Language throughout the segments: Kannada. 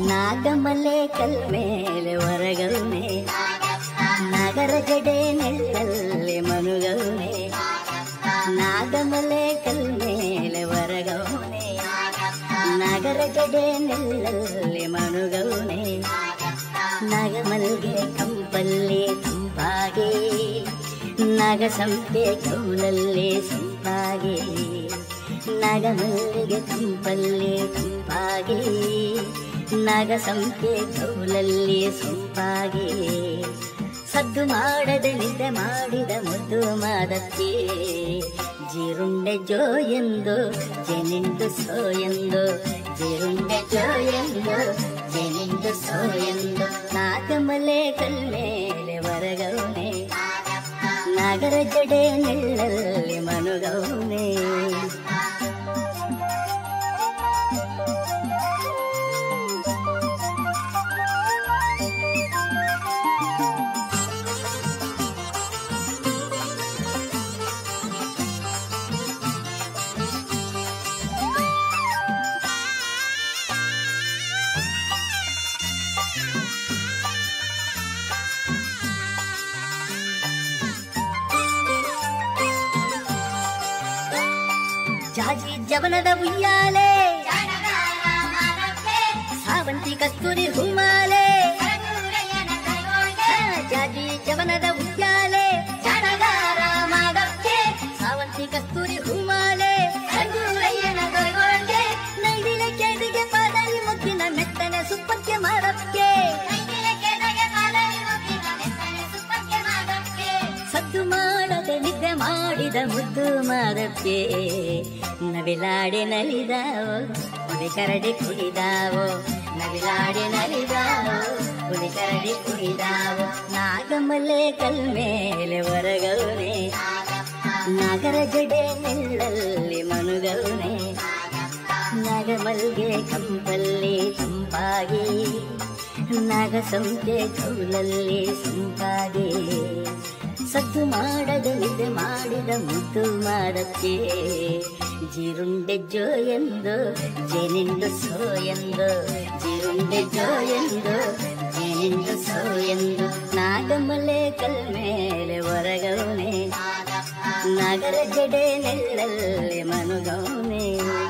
ನಾಗಮಲೆ ಕಲ್ಮೇಲೆ ಹೊರಗೌನೆ ನಗರ ಜಡೆ ನೆಳ್ಳಲ್ಲಿ ಮನುಗೌನೆ ನಾಗಮಲೆ ಕಲ್ಮೇಲೆ ಹೊರಗೌನೆ ನಗರ ಜಡೆ ನೆಳ್ಳಲ್ಲಿ ಮನುಗೌನೆ ನಗಮಲ್ಗೆ ಕಂಪಲ್ಲಿ ತಂಪಾಗೆ ನಗ ಸಂಪೆ ಕೌಲಲ್ಲಿ ಸಂಪಾಗೆ ನಗಮಲ್ಲಿಗೆ ಕಂಪಲ್ಲಿ ತಂಪಾಗೆ ನಗ ಸಂಪೆ ಕೌಲಲ್ಲಿ ಸೊಂಪಾಗೆ ಸದ್ದು ಮಾಡದ ನಿದ್ದೆ ಮಾಡಿದ ಮುದ್ದು ಮಾದಕ್ಕೆ ಜೀರುಂಡೆ ಜೋ ಎಂದು ಜನಿಂದು ಸೋ ಎಂದು ಜೀರುಂಡೆ ಜೋ ಎಂದು ಜನಿಂದು ಸೋ ಎಂದು ನಾಗಮಲೆ ಕಲ್ಮೇಲೆ ಹೊರಗೌನೆ ನಗರ ಜಡೆ ನೆಳ್ಳಲ್ಲಿ ಮನುಗೌನೆ ಜಾಜಿ ಜವನದ ಉಯ್ಯಾಲೆ ಸಾವಂತಿ ಕಸ್ತೂರಿ ಹೂಮಾಲೆ ಜಾಜಿ ಜವನದ ಉಯ್ಯಾಲೆ ಜಾಣಗಾರ ಮಾಗಕ್ಕೆ ಸಾವಂತಿ ಕಸ್ತೂರಿ ಹೂಮಾಲೆ ರಂಗೂರಯ್ಯನ ದೊರೆಗೊಂಡೆ ನೈದಿಲೆ ಕೇದಿಗೆ ಪಾದರಿ ಮುಗ್ಗಿನ ಮೆತ್ತನೆ ಸುಪ್ಪಕ್ಕೆ ಮಾರಕ್ಕೆ ಸದ್ದು ಮಾಡದೆ ನಿದ್ದೆ ಮಾಡಿದ ಮುದ್ದು ಮಾದಕ್ಕೆ ನವಿಲಾಡಿ ನಲಿದಾವೋ ಹುಲಿ ಕರಡಿ ಕುಡಿದಾವೋ ನವಿಲಾಡಿ ನಲಿದಾವೋ ಹುಲಿ ಕರಡಿ ಕುಡಿದಾವೋ ನಾಗಮಲೆ ಕಲ್ಮೇಲೆ ಹೊರಗೌನೆ ನಗರ ಜಡೆ ನೆಳ್ಳಲ್ಲಿ ಮನುಗೌನೆ ನಗಮಲ್ಗೆ ಕಂಪಲ್ಲಿ ತಂಪಾಗಿ ನಗ ಸಂತೆ ಕೌಲಲ್ಲಿ ಸಂಪಾಗಿ ಸದ್ದು ಮಾಡದ ನಿದ್ದೆ ಮಾಡಿದ ಮುದ್ದು ಮಾಡಕ್ಕೆ ಜೀರುಂಡೆ ಜೋ ಎಂದು ಜೇನಿಂದು ಸೋ ಎಂದು ಜೀರುಂಡೆ ಜೋ ಎಂದು ಜೇನಿಂದು ಸೋ ಎಂದು ನಾಗಮಲೆ ಕಲ್ಮೇಲೆ ಹೊರಗೌನೆ ನಗರ ಜಡೆ ನೆಳ್ಳಲ್ಲಿ ಮನುಗೌನೆ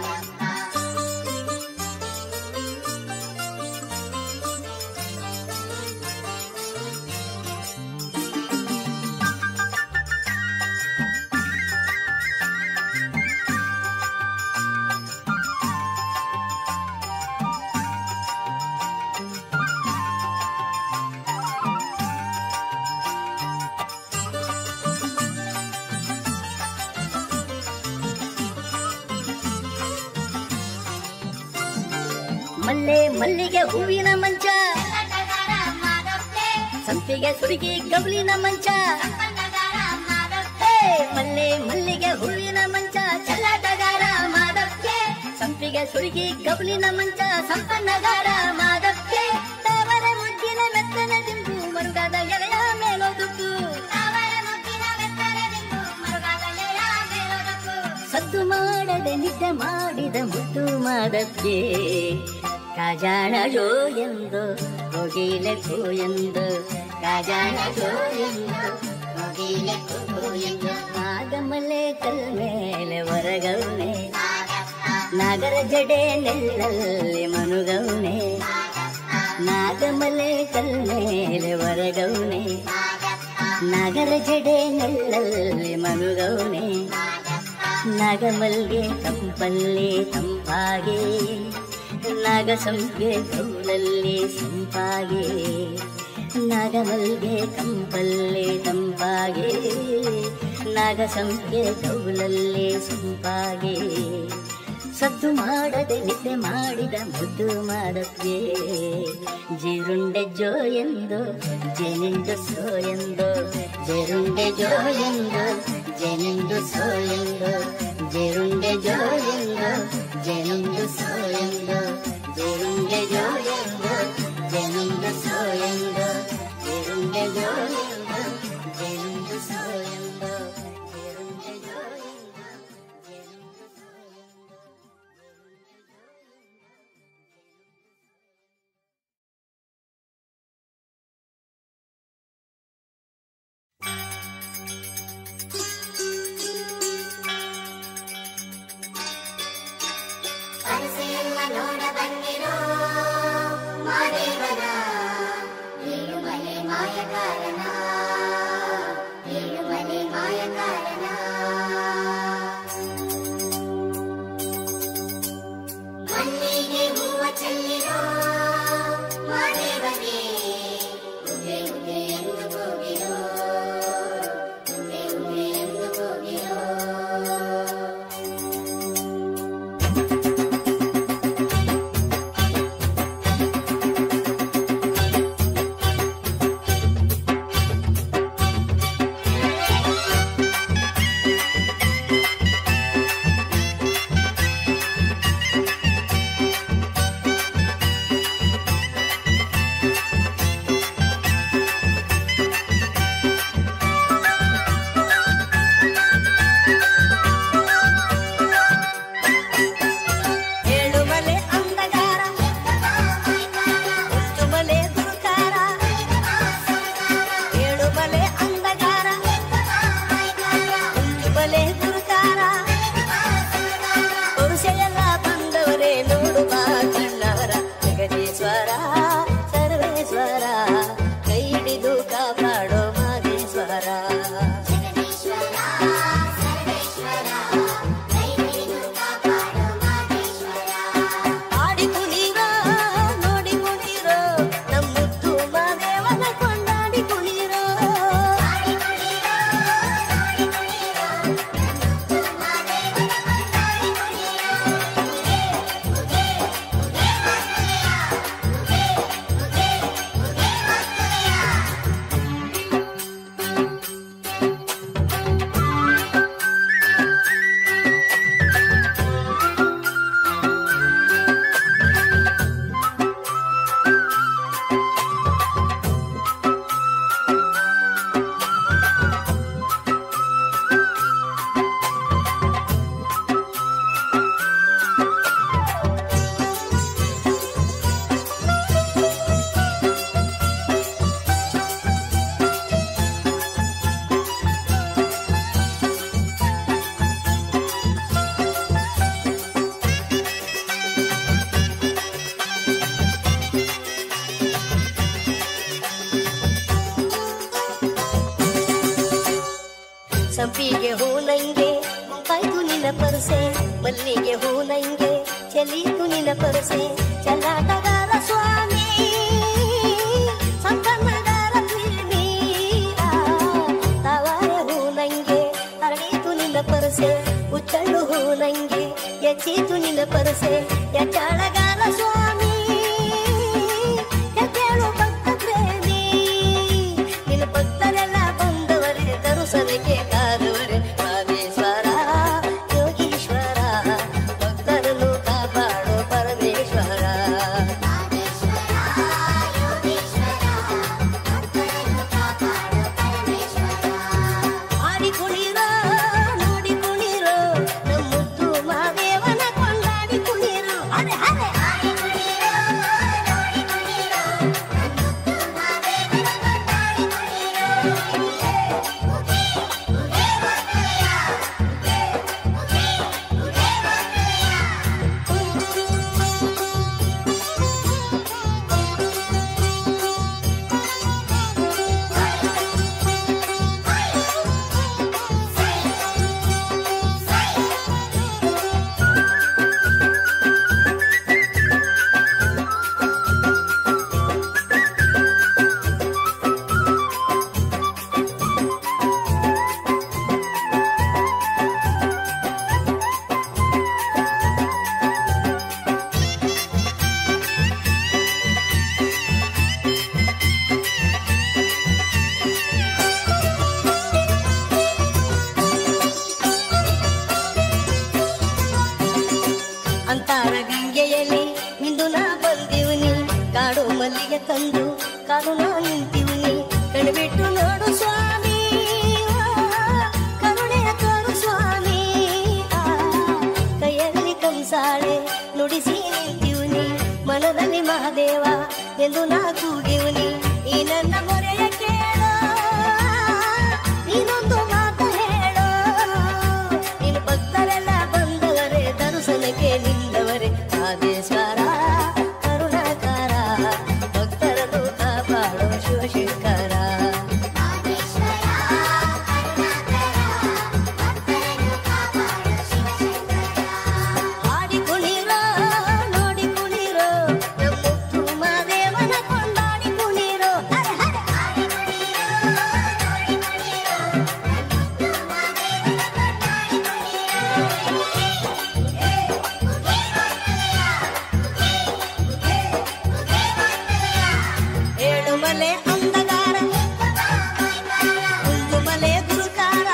ಮಲ್ಲೆ ಮಲ್ಲಿಗೆ ಹೂವಿನ ಮಂಚ ಸಂಪಿಗೆ ಸುರುಗಿ ಗಬ್ಲಿನ ಮಂಚ ಹೇ, ಮಲ್ಲೆ ಮಲ್ಲಿಗೆ ಹೂವಿನ ಮಂಚ ಚಲ್ಲಾಟಗಾರ ಮಾದಕ್ಕೆ ಸಂಪಿಗೆ ಸುರುಗಿ ಗಬ್ಲಿನ ಮಂಚ ಸಂಪನ್ನಗಾರ ಮಾದಕ್ಕೆ ತಾವರ ಮುಗ್ಗಿನ ಮೆತ್ತನ ದಿಂಬು ಮರುಗಾದ ಎಲೆಯ ಮೇಲೋದುಕ್ಕು ಸದ್ದು ಮಾಡದೆ ನಿದ್ದೆ ಮಾಡಿದ ಮುದ್ದು ಮಾಡಕ್ಕೆ ಕಾಜಾಣ ಜೋ ಎಂದು ಹೋಗಿಲೆ ಕೋ ಎಂದು ಕಾಜಾಣ ಜೋ ಎಂದು ಹೋಗಿಲೆ ಕೋ ಎಂದು ನಾಗಮಲೆ ಕಲ್ಮೇಲೆ ಹೊರಗೌನೆ ನಗರ ಜಡೆ ನೆಳ್ಳಲ್ಲಿ ಮನುಗೌನೆ ನಾಗಮಲೆ ಕಲ್ಮೇಲೆ ಹೊರಗೌನೆ ನಗರ ಜಡೆ ನೆಳ್ಳಲ್ಲಿ ಮನುಗೌನೆ ನಗಮಲ್ಗೆ ತಂಪಲ್ಲಿ ತಂಪಾಗೆ ನಗ ಸಂಪೆ ಕೌಲಲ್ಲಿ ಸಂಪಾಗೆ ನಗಮಲ್ಗೆ ಕಂಪಲ್ಲಿ ತಂಪಾಗೆ ನಗ ಸಂಪೆ ಕೌಲಲ್ಲಿ ಸಂಪಾಗೆ ಸದ್ದು ಮಾಡದೆ ನಿದ್ದೆ ಮಾಡಿದ ಮುದ್ದು ಮಾಡಕ್ಕೆ ಜೀರುಂಡೆ ಜೋ ಎಂದು ಜೇನಿಂದು ಸೋ ಎಂದು ಜೇರುಂಡೆ ಜೋ ಎಂದು ಜೇನಿಂದು ಸೋ ಎಂದು ಜೇರುಂಡೆ ಜೋ ಎಂದು ಜೇನಿಂದು ಸೋ ಎಂದು ಜೇರುಂಡೆ ಜೋ ಎಂದು ಜೇನಿಂದು ಸೋ ಎಂದು ಜೇರುಂಡೆ ಜೋ ಎಂದು ಜೇನಿಂದು ಸೋ ಎಂದು ಜೇರುಂಡೆ ಜೋ ಪರಸೆ ಮಲ್ಲಿಗೆ ಹೂನಂಗೆ ಚೆಲೀತು ನಿನ್ನ ಪರಸೆ ಚಲ್ಲಾಟಗಾರ ಸ್ವಾಮಿ ಸಂಕನ್ನಗಾರ ತಿರುನೀರ ತಾವಾರೆ ಹೂನಂಗೆ ಹರಳೀತು ನಿನ್ನ ಪರಸೆ ಉಚ್ಚಳ್ಳು ಹೂನಂಗೆ ಎಚ್ಚೀತು ನಿನ್ನ ಪರಸೆ ಎಚ್ಚಾಳಗಾರ ಸ್ವಾಮಿ ಎದ್ದೇಳು ಭಕ್ತ ಪ್ರೇಮಿ ನಿನ್ನ ಭಕ್ತರೆಲ್ಲ ಬಂದವರೇ ದರುಸನಕ್ಕೆ ಕಾದವರೇ ರಾಮೇಶ್ವರ ಯೋಗೀಶ್ವರ ಭಕ್ತರನ್ನು ಕಾಪಾಡು ಪರಮೇಶ್ವರ ಆಡಿ ಕುಣಿರೋ ನೋಡಿ ಕುಣಿರೋ ನಮ್ಮುದ್ದು ಮಾದೇವನ ಕೊಂಡಾಡಿ ಕುಣಿರೋ ಅರೆ ಅರೆ ಅಂತಾರ ಗಂಗೆಯಲ್ಲಿ ಇಂದು ನಾ ಬಂದಿವ್ನಿ ಕಾಡು ಮಲ್ಲಿಗೆ ತಂದು ಕಾಡು ನಾ ನಿಂತಿವ್ನಿ ಕಣ್ಬಿಟ್ಟು ನೋಡು ಸ್ವಾಮಿ ಆ, ಕರುಣೆಯ ತೋರು ಸ್ವಾಮಿ ಆ, ಕೈಯಲ್ಲಿ ಕಂಸಾಳೆ ನುಡಿಸಿ ನಿಂತಿವ್ನಿ ಮನದಲ್ಲಿ ಮಹಾದೇವ ಎಂದು ನಾ ಕೂಗಿವ್ನಿ ಈ ನನ್ನ ಮೊರೆಯ ಕೇಳೋ ನೀನೊಂದು ಮಾತು ಹೇಳೋ ನಿನ್ನ ಭಕ್ತರೆಲ್ಲ ಬಂದವರೇ ದರ್ಶನಕ್ಕೆ ನಿಂದವರೇ ಆದೇಶ್ವರ ಕರುಣಾಕಾರ ಭಕ್ತರನ್ನು ಕಾಪಾಡೋ ಶಿವಶಂಕರ ಆಡಿ ಕುಣಿರೋ ನೋಡಿ ಕುಣಿರೋ ನಮ್ಮುತ್ತು ಮಾದೇವನ ಕೊಂಡಾಡಿ ಕುಣಿರೋ ಹರ ಹರ ಏಳು ಮಲೆ ಅಂದಗಾರ ಒಂದು ಮಲೆ ಗುರುಕಾರ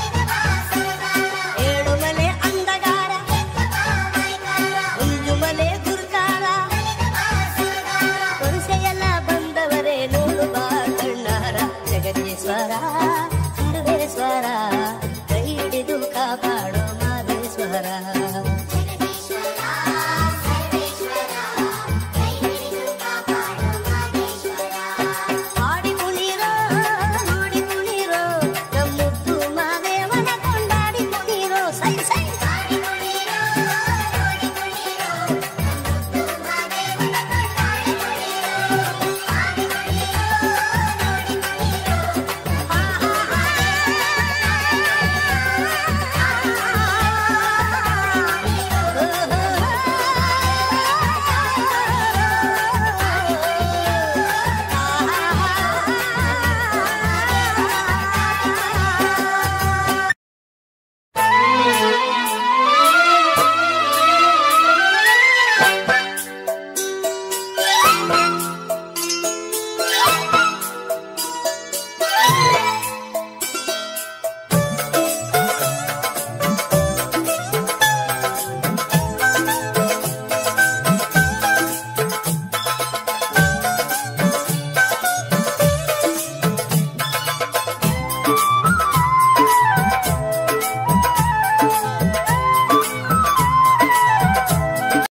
ಏಳು ಮಲೆ ಅಂದಗಾರ ಒಂದು ಮಲೆ ಗುರುಕಾರ ಪುರುಷೆಲ್ಲ ಬಂದವರೇ ನೋಡು ಬಾ ಕಣ್ಣಾರ ಜಗದೀಶ್ವರ ಸರ್ವೇಶ್ವರ ಕೈ ಹಿಡಿದು ಕಾಪಾಡೋ ಮಾದೇಶ್ವರ